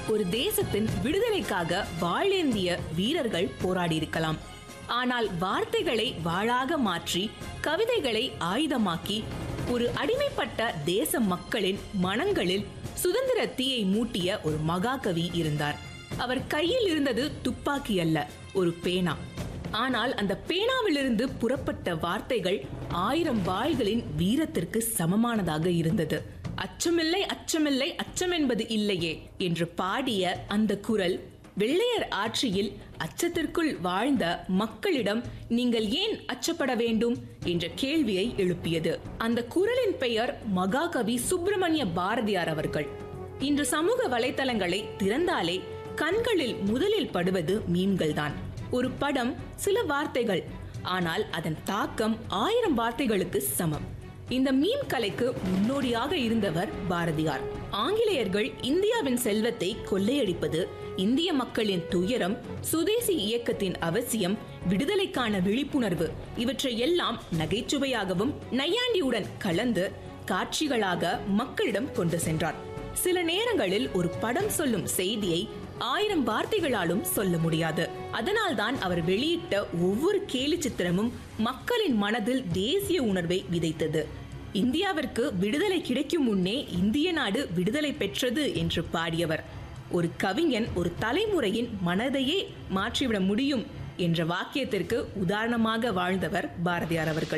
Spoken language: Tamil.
ஒரு தேசத்தின் விடுதலைக்காக வாழேந்திய வீரர்கள் போராடியிருக்கலாம் ஆனால் வார்த்தைகளை வாளாக மாற்றி கவிதைகளை ஆயுதமாக்கி ஒரு அடிமைப்பட்ட தேச மக்களின் மனங்களில் சுதந்திர தீயை மூட்டிய ஒரு மகாகவி இருந்தார் அவர் கையில் இருந்தது துப்பாக்கி அல்ல ஒரு பேனா ஆனால் அந்த பேனாவிலிருந்து புறப்பட்ட வார்த்தைகள் ஆயிரம் வாள்களின் வீரத்திற்கு சமமானதாக இருந்தது அச்சமில்லை அச்சமில்லை அச்சம் என்பது இல்லையே என்று பாடிய அந்த குரல் வெள்ளையர் ஆட்சியில் அச்சத்திற்குள் வாழ்ந்த மக்களிடம் நீங்கள் ஏன் அச்சப்பட வேண்டும் என்ற கேள்வியை எழுப்பியது அந்த குரலின் பெயர் மகாகவி சுப்பிரமணிய பாரதியார் அவர்கள் இன்று சமூக வலைத்தளங்களை திறந்தாலே கண்களில் முதலில் படுவது மீன்கள் தான் ஒரு படம் சில வார்த்தைகள் ஆனால் அதன் தாக்கம் ஆயிரம் வார்த்தைகளுக்கு சமம் இந்த மீன் கலைக்கு முன்னோடியாக இருந்தவர் பாரதியார் ஆங்கிலேயர்கள் இந்தியாவின் செல்வத்தை கொள்ளையடிப்பது இந்திய மக்களின் துயரம் சுதேசி இயக்கத்தின் அவசியம் விடுதலைக்கான விழிப்புணர்வு இவற்றை எல்லாம் நகைச்சுவையாகவும் நையாண்டியுடன் கலந்து காட்சிகளாக மக்களிடம் கொண்டு சென்றார் சில நேரங்களில் ஒரு படம் சொல்லும் செய்தியை ஆயிரம் வார்த்தைகளாலும் சொல்ல முடியாது அதனால்தான் அவர் வெளியிட்ட ஒவ்வொரு கேலி சித்திரமும் மக்களின் மனதில் தேசிய உணர்வை விதைத்தது இந்தியாவிற்கு விடுதலை கிடைக்கும் முன்னே இந்திய நாடு விடுதலை பெற்றது என்று பாடியவர் ஒரு கவிஞன் ஒரு தலைமுறையின் மனதையே மாற்றிவிட முடியும் என்ற வாக்கியத்திற்கு உதாரணமாக வாழ்ந்தவர் பாரதியார் அவர்கள்